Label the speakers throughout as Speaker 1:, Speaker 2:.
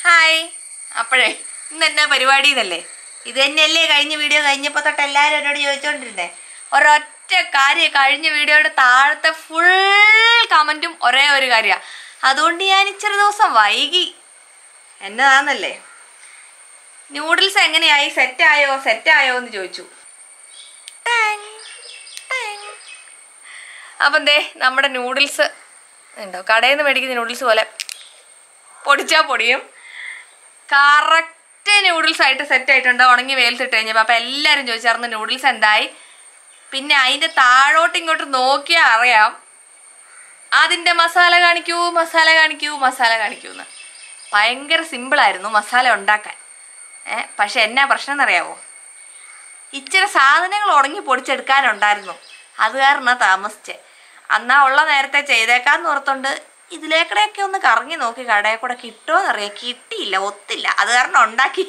Speaker 1: Hi അപ്പോഴേ ഇന്ന് എന്നാ പരിപാടി എന്നല്ലേ ഇത് തന്നെയല്ലേ കഴിഞ്ഞ വീഡിയോ കഴിഞ്ഞപ്പോൾ തൊട്ട് എല്ലാവരും എന്നോട് ചോദിച്ചോണ്ടിരുന്നേ ഒരൊറ്റ കാര്യം കഴിഞ്ഞ വീഡിയോയുടെ താഴത്തെ ഫുൾ കമൻറ്റും ഒരേ ഒരു കാര്യമാണ് അതുകൊണ്ട് ഞാൻ ഇച്ചിരി ദിവസം വൈകി എന്നതാന്നല്ലേ ന്യൂഡിൽസ് എങ്ങനെയായി സെറ്റായോ സെറ്റായോ എന്ന് ചോദിച്ചു ടാങ്, ടാങ്. അപ്പം ദേ നമ്മുടെ നൂഡിൽസ് ഉണ്ടോ കടയിൽ നിന്ന് മേടിക്കുന്ന നൂഡിൽസ് പോലെ പൊടിച്ചാൽ പൊടിയും കറക്റ്റ് നൂഡിൽസ് ആയിട്ട് സെറ്റ് ആയിട്ടുണ്ട് ഉണങ്ങി വെയിലത്തിട്ട് കഴിഞ്ഞപ്പോൾ അപ്പം എല്ലാവരും ചോദിച്ചായിരുന്നു നൂഡിൽസ് എന്തായി പിന്നെ അതിൻ്റെ താഴോട്ട് ഇങ്ങോട്ട് നോക്കിയാൽ അറിയാം അതിൻ്റെ മസാല കാണിക്കൂ മസാല കാണിക്കൂ മസാല കാണിക്കൂ എന്ന് ഭയങ്കര സിമ്പിളായിരുന്നു മസാല ഉണ്ടാക്കാൻ ഏ പക്ഷെ എന്നാ പ്രശ്നം എന്നറിയാവോ ഇച്ചിരി സാധനങ്ങൾ ഉണങ്ങി പൊടിച്ചെടുക്കാനുണ്ടായിരുന്നു അത് കാരണം താമസിച്ചേ അന്നാ ഉള്ള നേരത്തെ ചെയ്തേക്കാന്ന് ഓർത്തോണ്ട് ഇതിലേക്കടെയൊക്കെ ഒന്ന് കറങ്ങി നോക്കി കടയിൽ കൂടെ കിട്ടുമോന്നറിയാം കിട്ടിയില്ല ഒത്തില്ല അത് കാരണം ഉണ്ടാക്കി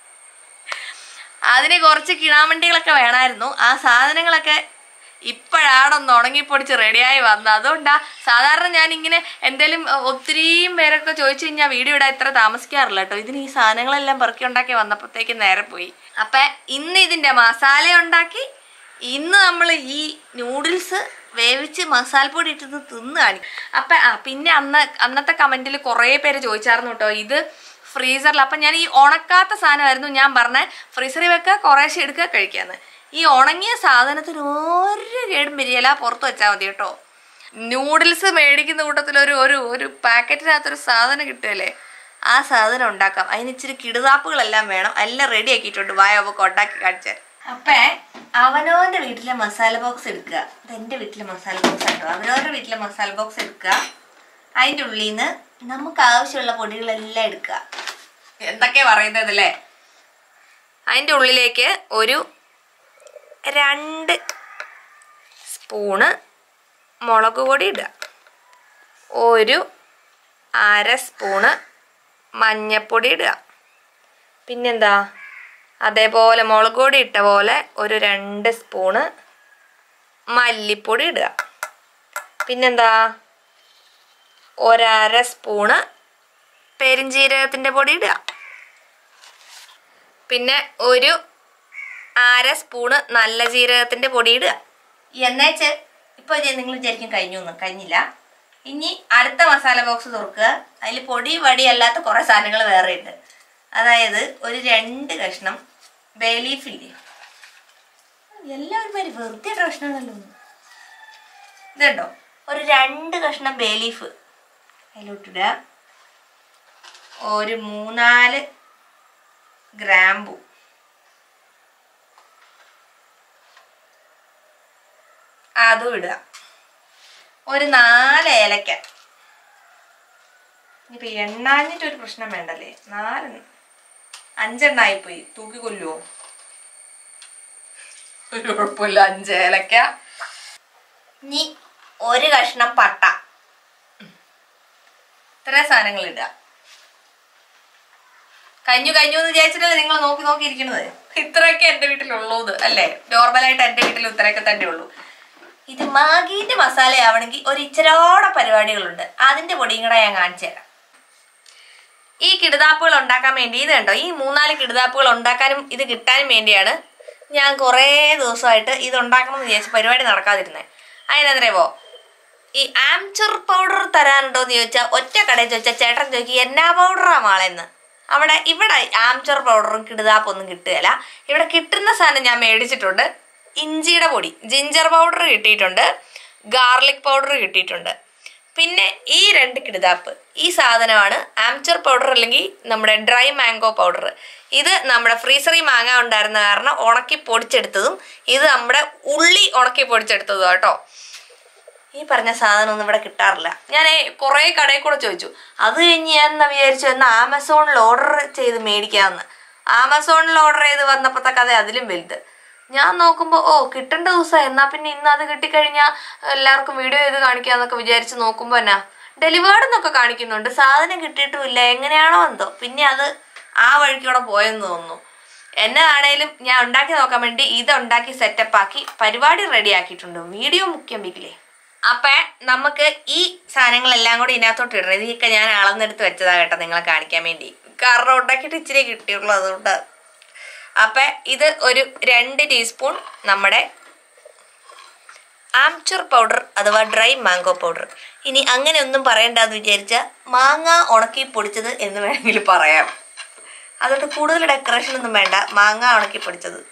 Speaker 1: അതിന് കുറച്ച് കിണാമണ്ടികളൊക്കെ വേണമായിരുന്നു ആ സാധനങ്ങളൊക്കെ ഇപ്പോഴാണൊന്ന് ഉണങ്ങിപ്പൊടിച്ച് റെഡിയായി വന്നത് അതുകൊണ്ടാ സാധാരണ ഞാൻ ഇങ്ങനെ എന്തേലും അഹ്, ഒത്തിരിയും പേരൊക്കെ ചോദിച്ചു കഴിഞ്ഞാൽ വീഡിയോ ഇടാൻ ഇത്ര താമസിക്കാറില്ല കേട്ടോ ഇതിന് ഈ സാധനങ്ങളെല്ലാം പെറുക്കി ഉണ്ടാക്കി വന്നപ്പോഴത്തേക്ക് നേരെ പോയി അപ്പം ഇന്ന് ഇതിൻ്റെ മസാല ഉണ്ടാക്കി ഇന്ന് നമ്മൾ ഈ നൂഡിൽസ് വേവിച്ച് മസാലപ്പൊടി ഇട്ടത് തിന്ന് കാണിക്കും അപ്പം ആ പിന്നെ അന്ന് അന്നത്തെ കമൻറ്റിൽ കുറേ പേര് ചോദിച്ചായിരുന്നു കേട്ടോ ഇത് ഫ്രീസറിൽ അപ്പം ഞാൻ ഈ ഉണക്കാത്ത സാധനമായിരുന്നു ഞാൻ പറഞ്ഞ ഫ്രീസറിൽ വെക്കുക കുറേശ്ശെ എടുക്കുക കഴിക്കാന്ന് ഈ ഉണങ്ങിയ സാധനത്തിന് ഒരു കേടും വരികയില്ല പുറത്ത് വെച്ചാൽ മതി കേട്ടോ നൂഡിൽസ് മേടിക്കുന്ന കൂട്ടത്തിൽ ഒരു ഒരു ഒരു പാക്കറ്റിനകത്തൊരു സാധനം കിട്ടുമല്ലേ ആ സാധനം ഉണ്ടാക്കാം അതിന് ഇച്ചിരി കിടുതാപ്പുകളെല്ലാം വേണം എല്ലാം റെഡി ആക്കിയിട്ടുണ്ട് വായ നമുക്ക് ഉണ്ടാക്കി കാണിച്ചാൽ അപ്പേ അവനവന്റെ വീട്ടിലെ മസാല ബോക്സ് എടുക്കുക ഇത് എൻ്റെ വീട്ടിലെ മസാല ബോക്സ് ആട്ടോ അവനവന്റെ വീട്ടിലെ മസാല ബോക്സ് എടുക്കുക അതിൻ്റെ ഉള്ളിൽ നിന്ന് നമുക്ക് ആവശ്യമുള്ള പൊടികളെല്ലാം എടുക്കുക എന്തൊക്കെയാ പറയുന്നത് അല്ലേ അതിൻ്റെ ഉള്ളിലേക്ക് ഒരു രണ്ട് സ്പൂണ് മുളക് പൊടി ഇടുക ഒരു അര സ്പൂണ് മഞ്ഞപ്പൊടി ഇടുക പിന്നെന്താ അതേപോലെ മുളക് പൊടി ഇട്ട പോലെ ഒരു രണ്ട് സ്പൂണ് മല്ലിപ്പൊടി ഇടുക പിന്നെന്താ ഒരര സ്പൂണ് പെരിഞ്ജീരകത്തിൻ്റെ പൊടി ഇടുക പിന്നെ ഒരു അര സ്പൂണ് നല്ല ജീരകത്തിൻ്റെ പൊടി ഇടുക എന്നേച്ച് ഇപ്പോൾ നിങ്ങൾ വിചാരിക്കും കഴിഞ്ഞു എന്ന് കഴിഞ്ഞില്ല ഇനി അടുത്ത മസാല ബോക്സ് തുറക്കുക അതിൽ പൊടി വടി അല്ലാത്ത കുറേ സാധനങ്ങൾ വേറെ ഉണ്ട് അതായത് ഒരു രണ്ട് കഷ്ണം ബേ ലീഫ് ഇല്ലേ എല്ലാവരും പേര് വെറുതെ ഇട്ട കഷ്ണമാണല്ലോ ഇതുണ്ടോ ഒരു രണ്ട് കഷ്ണം ബേ ലീഫ് അതിലോട്ടിടുക ഒരു മൂന്നാല് ഗ്രാമ്പു അതും ഇടുക ഒരു നാല് ഏലക്ക ഇനിയിപ്പോ എണ്ണാഞ്ഞിട്ട് ഒരു പ്രശ്നം വേണ്ടല്ലേ നാല് അഞ്ചെണ്ണായിപ്പോയി തൂക്കി കൊല്ലുവോ ഒരു കുഴപ്പമില്ല അഞ്ച് ഏലക്ക ഇനി ഒരു കഷ്ണം പട്ട ഇത്രയും സാധനങ്ങൾ ഇടുക കഴിഞ്ഞു കഴിഞ്ഞു എന്ന് വിചാരിച്ചിട്ടല്ലേ നിങ്ങൾ നോക്കി നോക്കി ഇരിക്കുന്നത് ഇത്രയൊക്കെ എൻ്റെ വീട്ടിലുള്ളത് അല്ലേ നോർമലായിട്ട് എൻ്റെ വീട്ടിൽ ഇത്രയൊക്കെ തന്നെ ഉള്ളൂ ഇത് മാഗീന്റെ മസാല ആവണമെങ്കിൽ ഒരു ഇച്ചിരോടെ പരിപാടികളുണ്ട് അതിന്റെ പൊടിയും കൂടെ ഞാൻ കാണിച്ചു തരാം ഈ കിടുതാപ്പുകൾ ഉണ്ടാക്കാൻ വേണ്ടി ഇത് കണ്ടോ ഈ മൂന്നാല് കിടുതാപ്പുകൾ ഉണ്ടാക്കാനും ഇത് കിട്ടാനും വേണ്ടിയാണ് ഞാൻ കുറേ ദിവസമായിട്ട് ഇത് ഉണ്ടാക്കണം എന്ന് വിചാരിച്ച പരിപാടി നടക്കാതിരുന്നത് അതിനെന്തറിയാവോ ഈ ആംചർ പൗഡർ തരാനുണ്ടോ എന്ന് ചോദിച്ചാൽ ഒറ്റ കടയിൽ ചോദിച്ചാൽ ചേട്ടൻ ചോദിക്കും എന്നാ പൗഡറാ മാളെന്ന് അവിടെ ഇവിടെ ആംചർ പൗഡറും കിടുതാപ്പൊന്നും കിട്ടുകയില്ല ഇവിടെ കിട്ടുന്ന സാധനം ഞാൻ മേടിച്ചിട്ടുണ്ട് ഇഞ്ചിയുടെ പൊടി ജിഞ്ചർ പൗഡർ കിട്ടിയിട്ടുണ്ട് ഗാർലിക് പൗഡർ കിട്ടിയിട്ടുണ്ട് പിന്നെ ഈ രണ്ട് കിടുതാപ്പ് ഈ സാധനമാണ് ആംചർ പൗഡർ അല്ലെങ്കിൽ നമ്മുടെ ഡ്രൈ മാംഗോ പൗഡർ ഇത് നമ്മുടെ ഫ്രീസറിൽ മാങ്ങ ഉണ്ടായിരുന്ന കാരണം ഉണക്കി പൊടിച്ചെടുത്തതും ഇത് നമ്മുടെ ഉള്ളി ഉണക്കി പൊടിച്ചെടുത്തതും കേട്ടോ ഈ പറഞ്ഞ സാധനം ഒന്നും ഇവിടെ കിട്ടാറില്ല ഞാൻ കുറേ കടയിൽ കൂടെ ചോദിച്ചു അത് കഴിഞ്ഞ് ഞാൻ എന്നാ വിചാരിച്ചു എന്നാൽ ആമസോണിൽ ഓർഡർ ചെയ്ത് മേടിക്കാമെന്ന് ആമസോണിൽ ഓർഡർ ചെയ്ത് വന്നപ്പോഴത്തെ കഥ അതിലും വലുത് ഞാൻ നോക്കുമ്പോൾ ഓ കിട്ടേണ്ട ദിവസം എന്നാൽ പിന്നെ ഇന്ന് അത് കിട്ടിക്കഴിഞ്ഞാൽ എല്ലാവർക്കും വീഡിയോ ചെയ്ത് കാണിക്കാന്നൊക്കെ വിചാരിച്ച് നോക്കുമ്പോൾ എന്നാ ഡെലിവേർഡ് എന്നൊക്കെ കാണിക്കുന്നുണ്ട് സാധനം കിട്ടിയിട്ടുമില്ല എങ്ങനെയാണോ എന്തോ പിന്നെ അത് ആ വഴിക്കൂടെ പോയെന്ന് തോന്നുന്നു എന്നതാണേലും ഞാൻ ഉണ്ടാക്കി നോക്കാൻ വേണ്ടി ഇത് ഉണ്ടാക്കി സെറ്റപ്പ് ആക്കി പരിപാടി റെഡി ആക്കിയിട്ടുണ്ട് വീഡിയോ മുഖ്യം ബിഗിലേ അപ്പൊ നമുക്ക് ഈ സാധനങ്ങളെല്ലാം കൂടി ഇതിനകത്തോട്ട് ഇടണം ഇതൊക്കെ ഞാൻ അളന്നെടുത്ത് വെച്ചതാ കേട്ടോ നിങ്ങളെ കാണിക്കാൻ വേണ്ടി കാരണം ഉണ്ടാക്കിയിട്ട് ഇച്ചിരി കിട്ടിയുള്ളൂ അതുകൊണ്ട് അപ്പം ഇത് ഒരു രണ്ട് ടീസ്പൂൺ നമ്മുടെ ആംചൂർ പൗഡർ അഥവാ ഡ്രൈ മാംഗോ പൗഡർ ഇനി അങ്ങനെ ഒന്നും പറയണ്ടെന്ന് വിചാരിച്ചാൽ മാങ്ങ ഉണക്കി പൊടിച്ചത് എന്ന് വേണമെങ്കിൽ പറയാം അതുകൊണ്ട് കൂടുതൽ ഡെക്കറേഷൻ ഒന്നും വേണ്ട മാങ്ങ ഉണക്കി പൊടിച്ചത്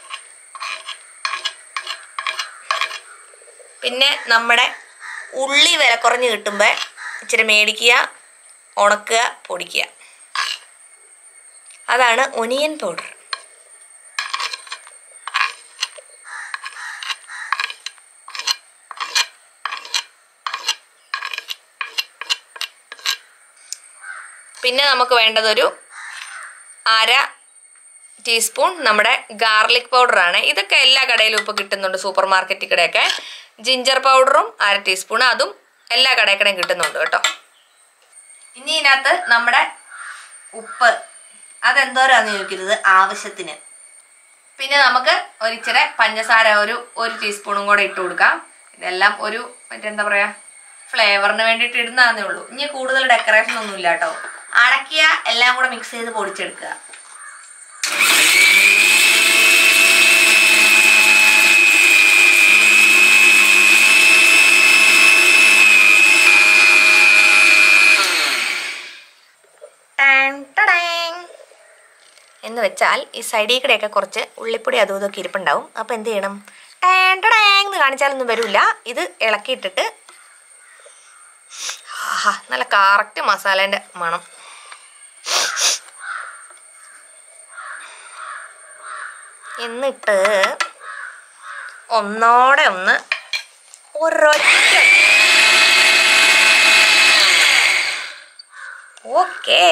Speaker 1: പിന്നെ നമ്മുടെ ഉള്ളി വില കുറഞ്ഞ് കിട്ടുമ്പോൾ ഇച്ചിരി മേടിക്കുക ഉണക്കുക പൊടിക്കുക അതാണ് ഒനിയൻ പൗഡർ പിന്നെ നമുക്ക് വേണ്ടതൊരു അര ടീസ്പൂൺ നമ്മുടെ ഗാർലിക് പൗഡറാണ് ഇതൊക്കെ എല്ലാ കടയിലും ഇപ്പോൾ കിട്ടുന്നുണ്ട് സൂപ്പർ മാർക്കറ്റിൽ കടയൊക്കെ ജിഞ്ചർ പൗഡറും അര ടീസ്പൂൺ അതും എല്ലാ കടയിൽക്കടയും കിട്ടുന്നുണ്ട് കേട്ടോ ഇനി ഇതിനകത്ത് നമ്മുടെ ഉപ്പ് അതെന്തോരാന്ന് ചോദിക്കരുത് ആവശ്യത്തിന് പിന്നെ നമുക്ക് ഒരിച്ചിരി പഞ്ചസാര ഒരു ഒരു ടീസ്പൂണും കൂടെ ഇട്ട് കൊടുക്കാം ഇതെല്ലാം ഒരു മറ്റെന്താ പറയാ ഫ്ലേവറിന് വേണ്ടിയിട്ട് ഇടുന്നതാന്നേ ഉള്ളൂ ഇനി കൂടുതൽ ഡെക്കറേഷൻ ഒന്നും ഇല്ല കേട്ടോ അടക്കിയ എല്ലാം കൂടെ മിക്സ് ചെയ്ത് പൊടിച്ചെടുക്കുക ടാൻ ടടാങ്. എന്ന് വെച്ചാൽ ഈ സൈഡിൽ കൂടെയൊക്കെ കുറച്ച് ഉള്ളിപ്പൊടി അതും ഇതൊക്കെ ഇരിപ്പുണ്ടാവും അപ്പോൾ എന്ത് ചെയ്യണം ടാൻ ടടാങ് എന്ന് കാണിച്ചാലൊന്നും വരില്ല ഇത് ഇളക്കിയിട്ടിട്ട് ആഹാ നല്ല കറക്റ്റ് മസാലേൻ്റെ മണം എന്നിട്ട് ഒന്നോടെ ഒന്ന് ഒരൊറ്റ ഓക്കേ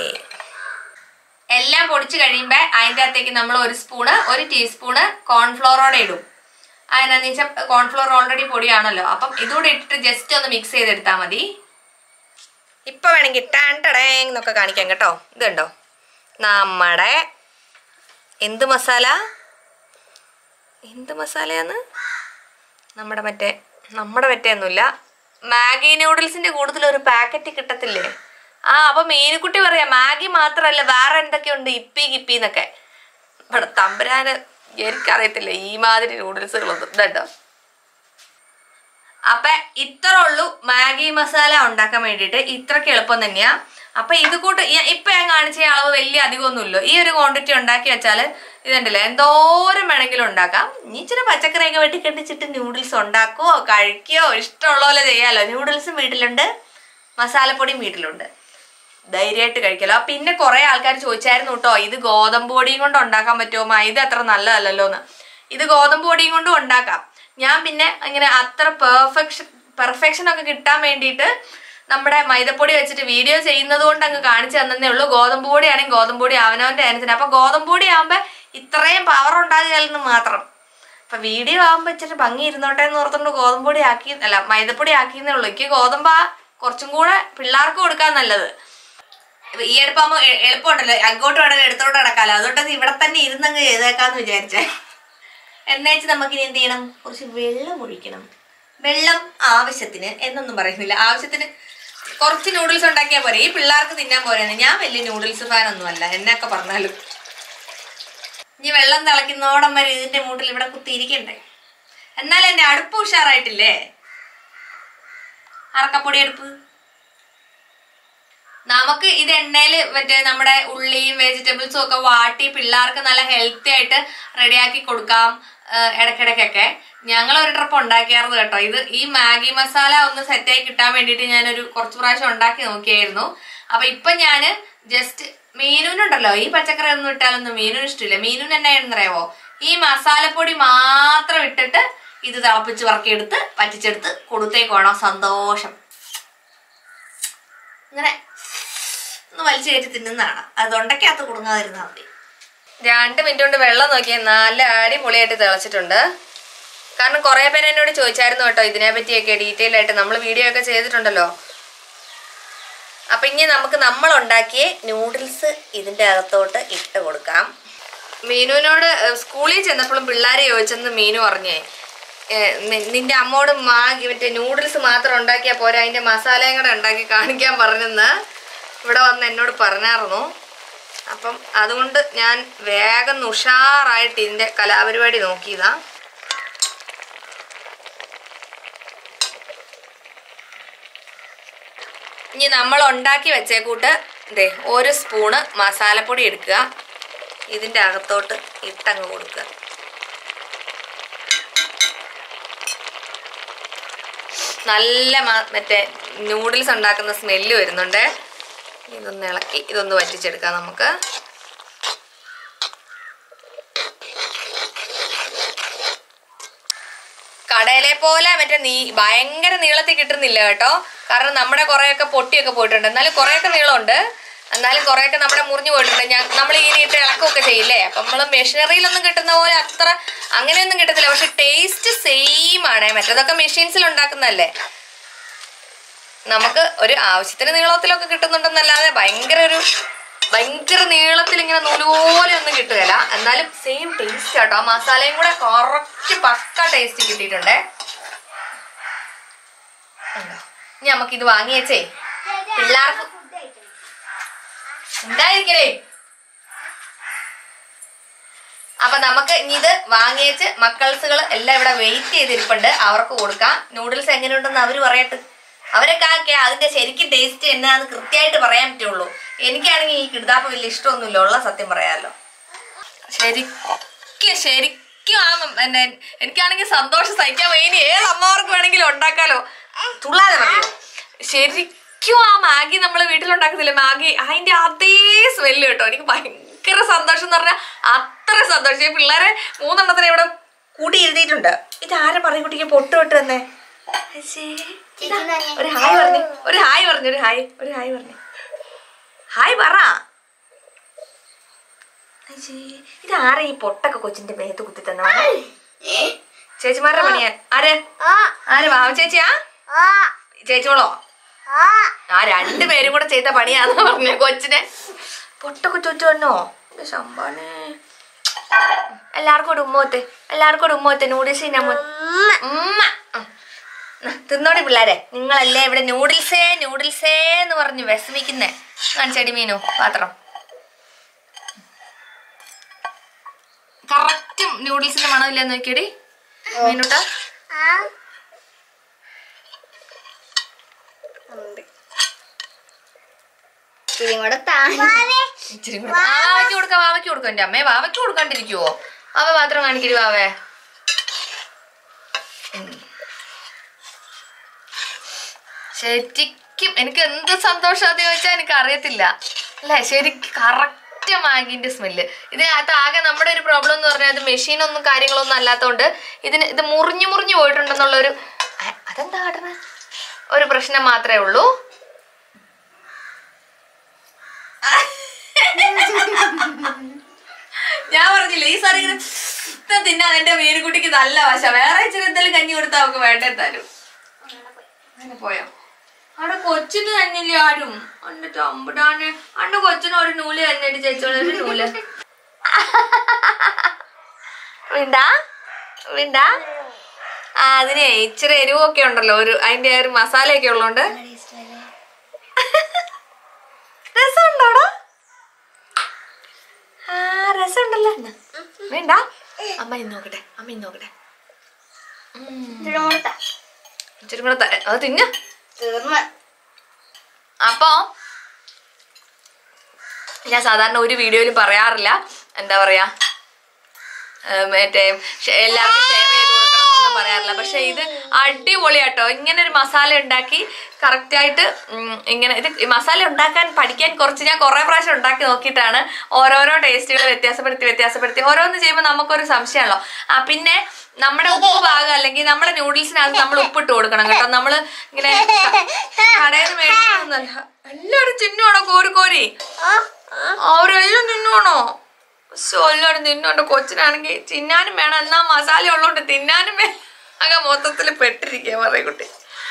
Speaker 1: എല്ലാം പൊടിച്ച് കഴിയുമ്പോൾ അതിൻ്റെ അകത്തേക്ക് നമ്മൾ ഒരു സ്പൂണ് ഒരു ടീസ്പൂണ് കോൺഫ്ലോറോടെ ഇടും അതിനാന്ന് വെച്ചാൽ കോൺഫ്ലോർ ഓൾറെഡി പൊടിയാണല്ലോ അപ്പം ഇതുകൂടെ ഇട്ടിട്ട് ജസ്റ്റ് ഒന്ന് മിക്സ് ചെയ്തെടുത്താൽ മതി ഇപ്പൊ വേണമെങ്കിൽ ടാൻ ടടേങ് എന്നൊക്കെ കാണിക്കാം കേട്ടോ ഇതുണ്ടോ നമ്മുടെ എന്ത് മസാല എന്ത് മസാലയാന്ന് നമ്മുടെ മറ്റേ നമ്മുടെ മറ്റേ ഒന്നുമില്ല മാഗി നൂഡിൽസിന്റെ കൂടുതൽ ഒരു പാക്കറ്റ് കിട്ടത്തില്ലേ ആ അപ്പൊ മീനുക്കുട്ടി പറയാ മാഗി മാത്രല്ല വേറെ എന്തൊക്കെയുണ്ട് ഇപ്പി കിപ്പി എന്നൊക്കെ ഇവിടെ തമ്പുരാന് എനിക്കറിയത്തില്ല ഈ മാതിരി നൂഡിൽസുകളൊന്നും ഇതുണ്ടോ അപ്പൊ ഇത്ര ഉള്ളൂ മാഗി മസാല ഉണ്ടാക്കാൻ വേണ്ടിയിട്ട് ഇത്രക്ക് എളുപ്പം തന്നെയാ അപ്പൊ ഇത് കൂട്ട് ഈ- ഇപ്പൊ ഞാൻ കാണിച്ച ഈ അളവ് വലിയ അധികമൊന്നുമില്ലോ ഈ ഒരു ക്വാണ്ടിറ്റി ഉണ്ടാക്കി വെച്ചാല് ഇതുണ്ടല്ലോ എന്തോരം വേണമെങ്കിലും ഉണ്ടാക്കാം ഇനി ഇച്ചിരി പച്ചക്കറിയൊക്കെ വെട്ടി കെട്ടിച്ചിട്ട് നൂഡിൽസ് ഉണ്ടാക്കുവോ കഴിക്കുകയോ ഇഷ്ടമുള്ള പോലെ ചെയ്യാലോ നൂഡിൽസും വീട്ടിലുണ്ട് മസാലപ്പൊടിയും വീട്ടിലുണ്ട് ധൈര്യമായിട്ട് കഴിക്കലോ പിന്നെ കുറെ ആൾക്കാർ ചോദിച്ചായിരുന്നു കേട്ടോ ഇത് ഗോതമ്പ് പൊടിയും കൊണ്ട് ഉണ്ടാക്കാൻ പറ്റുമോ മൈദ അത്ര നല്ലതല്ലല്ലോ എന്ന് ഇത് ഗോതമ്പ് പൊടിയും കൊണ്ടും ഉണ്ടാക്കാം ഞാൻ പിന്നെ ഇങ്ങനെ അത്ര പെർഫെക്ഷൻ പെർഫെക്ഷൻ ഒക്കെ കിട്ടാൻ വേണ്ടിയിട്ട് നമ്മുടെ മൈദപ്പൊടി വെച്ചിട്ട് വീഡിയോ ചെയ്യുന്നത് കൊണ്ട് അങ്ങ് കാണിച്ചു തന്നേ ഉള്ളൂ ഗോതമ്പ് പൊടി ആണെങ്കിൽ ഗോതമ്പ് പൊടി അവനവന്റെ അതിനത്തിന് അപ്പൊ ഗോതമ്പ് പൊടി ആകുമ്പോ ഇത്രയും പവർ ഉണ്ടാകുകയെന്ന് മാത്രം അപ്പൊ വീഡിയോ ആകുമ്പോ ഇച്ചിരി ഭംഗി ഇരുന്നോട്ടെ എന്ന് ഓർത്തുകൊണ്ട് ഗോതമ്പ് പൊടി ആക്കി അല്ല മൈദപ്പൊടി ആക്കിയെന്നേ ഉള്ളൂ എനിക്ക് ഗോതമ്പ് കുറച്ചും കൂടെ പിള്ളേർക്ക് കൊടുക്കാൻ നല്ലത് ഇപ്പൊ ഈ എടുപ്പാകുമ്പോ എ- എളുപ്പമുണ്ടല്ലോ അങ്ങോട്ട് വേണമെങ്കിൽ എടുത്തോട്ട് നടക്കാലോ അതുകൊണ്ട് അത് ഇവിടെ തന്നെ ഇരുന്നങ്ങ് ചെയ്തേക്കാന്ന് വിചാരിച്ചേ എന്നുവെച്ച് നമുക്ക് ഇനി എന്ത് ചെയ്യണം കുറച്ച് വെള്ളം ഒഴിക്കണം വെള്ളം ആവശ്യത്തിന് എന്നൊന്നും പറയുന്നില്ല ആവശ്യത്തിന് കുറച്ച് നൂഡിൽസ് ഉണ്ടാക്കിയാൽ പോരെ ഈ പിള്ളേർക്ക് തിന്നാൻ പോരെന്ന് ഞാൻ വലിയ നൂഡിൽസ് ഫാൻ ഒന്നുമല്ല എന്നൊക്കെ പറഞ്ഞാലും ഇനി വെള്ളം തിളയ്ക്കുന്നോടം വരെ ഇതിന്റെ മൂട്ടിൽ ഇവിടെ കുത്തിയിരിക്കണ്ടേ എന്നാൽ എന്റെ അടുപ്പ് ഉഷാറായിട്ടില്ലേ അറക്കപ്പൊടി അടുപ്പ് നമുക്ക് ഇത് എണ്ണയിൽ മറ്റേ നമ്മുടെ ഉള്ളിയും വെജിറ്റബിൾസും ഒക്കെ വാട്ടി പിള്ളേർക്ക് നല്ല ഹെൽത്തി ആയിട്ട് റെഡിയാക്കി കൊടുക്കാം ആ, ഇടയ്ക്കിടയ്ക്കൊക്കെ ഞങ്ങൾ ഒരു ട്രിപ്പ് ഉണ്ടാക്കിയായിരുന്നു കേട്ടോ ഇത് ഈ മാഗി മസാല ഒന്ന് സെറ്റായി കിട്ടാൻ വേണ്ടിയിട്ട് ഞാനൊരു കുറച്ച് പ്രാവശ്യം ഉണ്ടാക്കി നോക്കിയായിരുന്നു അപ്പൊ ഇപ്പൊ ഞാന് ജസ്റ്റ് മീനുനുണ്ടല്ലോ ഈ പച്ചക്കറി ഒന്നും ഇട്ടാലൊന്നും മീനുന് ഇഷ്ടമില്ല മീനുന് എന്നാ അറിയാവോ ഈ മസാലപ്പൊടി മാത്രം ഇട്ടിട്ട് ഇത് തിളപ്പിച്ച് വറക്കിയെടുത്ത് പറ്റിച്ചെടുത്ത് കൊടുത്തേക്കോണം സന്തോഷം ഇങ്ങനെ ഒന്ന് വലിച്ചു കയറ്റി തിന്നുന്നതാണ് അത് തൊണ്ടയ്ക്കകത്ത് കുടുങ്ങാതിരുന്നാൽ മതി രണ്ട് മിനിറ്റ് കൊണ്ട് വെള്ളം നോക്കിയാൽ നല്ല അടിപൊളിയായിട്ട് തിളച്ചിട്ടുണ്ട് കാരണം കുറേ പേര് എന്നോട് ചോദിച്ചായിരുന്നു കേട്ടോ ഇതിനെ പറ്റിയൊക്കെ ഡീറ്റെയിൽ ആയിട്ട് നമ്മൾ വീഡിയോ ഒക്കെ ചെയ്തിട്ടുണ്ടല്ലോ അപ്പൊ ഇനി നമുക്ക് നമ്മൾ ഉണ്ടാക്കിയ നൂഡിൽസ് ഇതിന്റെ അകത്തോട്ട് ഇട്ട് കൊടുക്കാം മീനുവിനോട് ഏഹ്, സ്കൂളിൽ ചെന്നപ്പോഴും പിള്ളേരെ ചോദിച്ചെന്ന് മീനു പറഞ്ഞേ ഏഹ്, നി- നിന്റെ അമ്മോട് മാഗി മറ്റേ നൂഡിൽസ് മാത്രം ഉണ്ടാക്കിയാൽ പോരാ അതിന്റെ മസാലയും കൂടെ ഉണ്ടാക്കി കാണിക്കാൻ പറഞ്ഞെന്ന് ഇവിടെ വന്ന് എന്നോട് പറഞ്ഞായിരുന്നു അപ്പം അതുകൊണ്ട് ഞാൻ വേഗം ഉഷാറായിട്ട് ഇതിന്റെ കലാപരിപാടി നോക്കിയതാ ഇനി നമ്മൾ ഉണ്ടാക്കി വെച്ചേക്കൂട്ട് ദേ ഒരു സ്പൂണ് മസാലപ്പൊടി എടുക്കുക ഇതിന്റെ അകത്തോട്ട് ഇട്ടങ്ങ് കൊടുക്കുക നല്ല മ- മറ്റേ നൂഡിൽസ് ഉണ്ടാക്കുന്ന സ്മെല്ല് വരുന്നുണ്ട് ഇതൊന്ന് ഇളക്കി ഇതൊന്ന് വറ്റിച്ചെടുക്കാം നമുക്ക് കടയിലെ പോലെ മറ്റേ നീ ഭയങ്കര നീളത്തിൽ കിട്ടുന്നില്ല കേട്ടോ കാരണം നമ്മുടെ കുറെയൊക്കെ പൊട്ടിയൊക്കെ പോയിട്ടുണ്ട് എന്നാലും കുറെയൊക്കെ നീളമുണ്ട് എന്നാലും കുറെയൊക്കെ നമ്മുടെ മുറിഞ്ഞു പോയിട്ടുണ്ട് ഞാൻ നമ്മൾ ഈ ഇട്ട് ഇളക്കമൊക്കെ ചെയ്യില്ലേ അപ്പൊ നമ്മൾ മെഷീനറിയിലൊന്നും കിട്ടുന്ന പോലെ അത്ര അങ്ങനെയൊന്നും കിട്ടത്തില്ല പക്ഷെ ടേസ്റ്റ് സെയിം ആണ് മറ്റേതൊക്കെ മെഷീൻസിൽ ഉണ്ടാക്കുന്നതല്ലേ നമുക്ക് ഒരു ആവശ്യത്തിന് നീളത്തിലൊക്കെ കിട്ടുന്നുണ്ടെന്നല്ലാതെ ഭയങ്കര ഒരു ഭയങ്കര നീളത്തിൽ ഇങ്ങനെ നൂല് പോലെ ഒന്നും കിട്ടുകയില്ല എന്നാലും സെയിം ടേസ്റ്റ് ആട്ടോ ആ മസാലയും കൂടെ കുറച്ച് പക്ക ടേസ്റ്റ് കിട്ടിയിട്ടുണ്ടേ ഉണ്ടോ? ഇനി നമുക്ക് ഇത് വാങ്ങി വെച്ചേ പിള്ളേർക്ക് ഉണ്ടായിരിക്കലേ അപ്പൊ നമുക്ക് ഇനി ഇത് വാങ്ങിയേച്ച് മക്കൾസുകൾ എല്ലാം ഇവിടെ വെയിറ്റ് ചെയ്തിരിപ്പുണ്ട് അവർക്ക് കൊടുക്കാം നൂഡിൽസ് എങ്ങനെയുണ്ടെന്ന് അവര് പറയട്ടെ അവരൊക്കെ ആക്കിയ അതിന്റെ ശരിക്കും ടേസ്റ്റ് എന്നാന്ന് കൃത്യമായിട്ട് പറയാൻ പറ്റുള്ളൂ എനിക്കാണെങ്കിൽ ഈ കിടുതാപ്പ് വലിയ ഇഷ്ടമൊന്നുമില്ല ഉള്ള സത്യം പറയാമല്ലോ ശരിക്കും ശരിക്കും ആ മ- പിന്നെ എനിക്കാണെങ്കിൽ സന്തോഷം സഹിക്കാൻ വയ്യ ഇനി ഏത് അമ്മമാർക്ക് വേണമെങ്കിലും ഉണ്ടാക്കാലോ തുള്ളാതെ പറയൂ ശരിക്കും ആ മാഗി നമ്മൾ വീട്ടിലുണ്ടാക്കുന്നില്ലേ മാഗി അതിന്റെ അതേ സ്മെല്ല് കേട്ടോ എനിക്ക് ഭയങ്കര സന്തോഷം എന്ന് പറഞ്ഞാൽ അത്ര സന്തോഷം ഈ പിള്ളേരെ മൂന്നെണ്ണത്തിന് ഇവിടെ കൂടി എഴുതിയിട്ടുണ്ട് ഇത് ആരെ പറയും കുട്ടിക്ക് പൊട്ട് തൊട്ട് തന്നെ അശ്ശേ. ഇതാ, ഒരു ഹായ് പറഞ്ഞു ഒരു ഹായ് പറഞ്ഞു ഒരു ഹായ് ഒരു ഹായ് പറഞ്ഞു ഹായ് പറ അയ്യേ, ഇതാരാ ഈ പൊട്ടൊക്കെ കൊച്ചിന്റെ മേത്ത് കുത്തി തന്നെ ചേച്ചിമാരുടെ പണിയാ ആര് ആര് വാവ ചേച്ചിയാ ചേച്ചിയോളോ ആ രണ്ടുപേരും കൂടെ ചെയ്ത പണിയാന്ന് പറഞ്ഞു കൊച്ചിനെ പൊട്ടൊക്കെ ചുറ്റു വന്നോ ശമ്പാനെ എല്ലാവർക്കും കൂടെ ഉമ്മോത്തെ എല്ലാവർക്കും കൂടെ ഉമ്മോത്തെ നൂഡിൽസ് തിന്നാൻ പോ- ഉമ്മ ഉം. ന, തിന്നോടി പിള്ളേരെ നിങ്ങളല്ലേ ഇവിടെ നൂഡിൽസേ നൂഡിൽസേ എന്ന് പറഞ്ഞ് വിഷമിക്കുന്നേ കാണിച്ചടി മീനു പാത്രം കറക്റ്റ് നൂഡിൽസിന്റെ മണമില്ല നോക്കിയടി മീനുട്ട
Speaker 2: ഇച്ചിരി കൂടെ താഴെ
Speaker 1: ഇച്ചിരി കൂടെ ആ, വാവയ്ക്ക് കൊടുക്കാം വാവയ്ക്ക് കൊടുക്കാം എന്റെ അമ്മേ വാവയ്ക്ക് കൊടുക്കാണ്ടിരിക്കുവോ വാവ പാത്രം കാണിക്കടി വാവേ ഉം. ശരിക്കും എനിക്ക് എന്ത് സന്തോഷാന്ന് ചോദിച്ചാൽ എനിക്ക് അറിയത്തില്ല അല്ലേ ശരിക്കും കറക്റ്റ് മാഗിന്റെ സ്മെല്ല് ഇതിനകത്ത് ആകെ നമ്മുടെ ഒരു പ്രോബ്ലം എന്ന് പറഞ്ഞാൽ ഇത് മെഷീനൊന്നും കാര്യങ്ങളൊന്നും അല്ലാത്തതുകൊണ്ട് ഇതിന് ഇത് മുറിഞ്ഞു മുറിഞ്ഞു പോയിട്ടുണ്ടെന്നുള്ളൊരു ആ, അതെന്താ കാട്ടണ ഒരു പ്രശ്നം മാത്രമേ ഉള്ളൂ ഞാൻ പറഞ്ഞില്ലേ ഈ സാറി ഇങ്ങനെ ഇത് തിന്നാൻ എന്റെ മീനുകുട്ടിക്ക് നല്ല വശ വേറെ ഇച്ചിരി എന്തെങ്കിലും കഞ്ഞി കൊടുത്താൽ അവർക്ക് വേണ്ട എന്തായാലും അങ്ങനെ പോയോ അവിടെ കൊച്ചിന് തന്നില്ലേ ആരും അന്റെ ചമ്പുടാന് അന്റെ കൊച്ചിന് ഒരു നൂല് തന്നെയായിട്ട് ചേച്ചോളെ ഒരു നൂല് വിണ്ടാ വിണ്ടാ ആ അതിനെ ഇച്ചിരി എരിവൊക്കെ ഉണ്ടല്ലോ ഒരു അതിന്റെ ആ ഒരു മസാലയൊക്കെ ഉള്ളോണ്ട് രസമുണ്ടോടാ ആ രസമുണ്ടല്ലോ എന്നാ. വേണ്ട അമ്മ ഇന്ന് നോക്കട്ടെ അമ്മ ഇന്ന് നോക്കട്ടെ
Speaker 2: ഇച്ചിരി കൂടെ താ.
Speaker 1: ഇച്ചിരി കൂടെ തരാം അത് തിന്ന
Speaker 2: തീർന്ന്
Speaker 1: അപ്പോ ഞാൻ സാധാരണ ഒരു വീഡിയോയിലും പറയാറില്ല എന്താ പറയാ ഏർ മറ്റേ ഷെ- എല്ലാവർക്കും ഷെയർ ചെയ്ത് കൊടുക്കണം ഒന്നും പറയാറില്ല പക്ഷെ ഇത് അടിപൊളിയാട്ടോ ഇങ്ങനെ ഒരു മസാല ഉണ്ടാക്കി കറക്റ്റ് ആയിട്ട് ഉം, ഇങ്ങനെ ഇത് ഈ മസാല ഉണ്ടാക്കാൻ പഠിക്കാൻ കുറച്ച് ഞാൻ കുറെ പ്രാവശ്യം ഉണ്ടാക്കി നോക്കിയിട്ടാണ് ഓരോരോ ടേസ്റ്റുകൾ വ്യത്യാസപ്പെടുത്തി വ്യത്യാസപ്പെടുത്തി ഓരോന്ന് ചെയ്യുമ്പോൾ നമുക്കൊരു സംശയമാണല്ലോ ആ പിന്നെ നമ്മുടെ ഉപ്പ് ഭാഗം അല്ലെങ്കിൽ നമ്മുടെ നൂഡിൽസിനകത്ത് നമ്മൾ ഉപ്പിട്ട് കൊടുക്കണം കേട്ടോ നമ്മള് ഇങ്ങനെ കടയിൽ നിന്ന് മേടിക്കുന്നതല്ല എല്ലാവരും തിന്നുവാണോ കോരി കോരി അവരെല്ലാം തിന്നുവാണോ ശോ, എല്ലാവരും തിന്നുണ്ട് കൊച്ചിനാണെങ്കിൽ തിന്നാനും വേണം എന്നാ മസാല ഉള്ളോണ്ട് തിന്നാനും വേണം ആകെ മൊത്തത്തിൽ പെട്ടിരിക്കുക പറയ കുട്ടി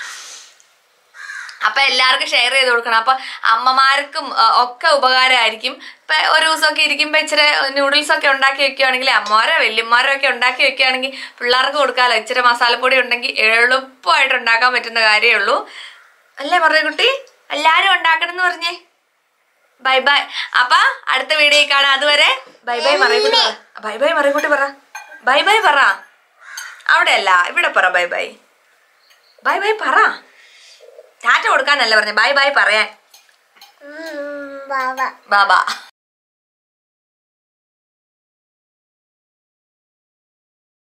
Speaker 1: അപ്പൊ എല്ലാവർക്കും ഷെയർ ചെയ്ത് കൊടുക്കണം അപ്പൊ അമ്മമാർക്കും ആ, ഒക്കെ ഉപകാരമായിരിക്കും ഇപ്പൊ ഒരു ദിവസമൊക്കെ ഇരിക്കുമ്പോ ഇച്ചിരി നൂഡിൽസ് ഒക്കെ ഉണ്ടാക്കി വെക്കുകയാണെങ്കിൽ അമ്മമാരോ വല്യമ്മമാരോ ഒക്കെ ഉണ്ടാക്കി വെക്കുകയാണെങ്കിൽ പിള്ളേർക്ക് കൊടുക്കാമല്ലോ ഇച്ചിരി മസാലപ്പൊടി ഉണ്ടെങ്കിൽ എളുപ്പമായിട്ട് ഉണ്ടാക്കാൻ പറ്റുന്ന കാര്യമേ ഉള്ളൂ അല്ലേ പറഞ്ഞ കുട്ടി എല്ലാരും ഉണ്ടാക്കണം എന്ന് പറഞ്ഞേ ബൈ ബൈ അപ്പൊ അടുത്ത വീഡിയോ കാണാം അതുവരെ ബൈ ബൈ മറിയക്കുട്ടി പറ ബൈ ബൈ മറിയക്കുട്ടി പറ ബൈ ബൈ പറ അവിടെ അല്ല ഇവിടെ പറ ബൈ ബൈ ബൈ ബൈ പറ ടാറ്റ കൊടുക്കാനല്ല പറഞ്ഞ ബൈ ബൈ പറയാൻ
Speaker 2: ബാബ
Speaker 1: ബാബാ